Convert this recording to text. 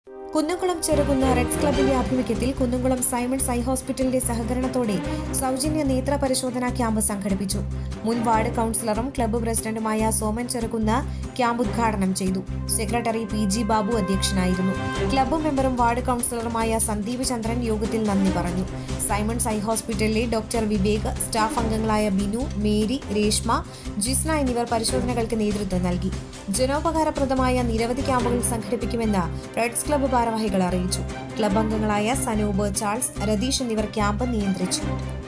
Kunnamkulam Cherukunnu Reds ക്ലബിന്റെ ആഭിമുഖ്യത്തിൽ Kunnamkulam Symons I ഹോസ്പിറ്റലിന്റെ സഹകരണത്തോടെ സൗജന്യ നേത്ര പരിശോധനാ ക്യാമ്പ് സംഘടിപ്പിച്ചു മുൻ വാർഡ് കൌൺസിലറും ക്ലബ്ബ് പ്രസിഡന്റുമായ സോമൻ ചെറുകുന്ന് ക്യാമ്പ് ഉദ്ഘാടനം ചെയ്തു സെക്രട്ടറി പി ജി ബാബു അധ്യക്ഷനായിരുന്നു ക്ലബ്ബ് മെമ്പറും വാർഡ് കൌൺസിലറുമായ സന്ദീപ് ചന്ദ്രൻ യോഗത്തിൽ നന്ദി പറഞ്ഞു സൈമൺസ് ഐ ഹോസ്പിറ്റലിലെ ഡോക്ടർ വിവേക് സ്റ്റാഫ് അംഗങ്ങളായ ബിനു മേരി രേഷ്മ ജിസ്ന എന്നിവർ പരിശോധനകൾക്ക് നേതൃത്വം നൽകി ജനോപകാരപ്രദമായ നിരവധി ക്യാമ്പുകൾ സംഘടിപ്പിക്കുമെന്ന് റെഡ്സ് ക്ലബ്ബ് ഭാരവാഹികൾ അറിയിച്ചു ക്ലബ്ബ് അംഗങ്ങളായ സനൂപ് ചാൾസ് രതീഷ് എന്നിവർ ക്യാമ്പ് നിയന്ത്രിച്ചു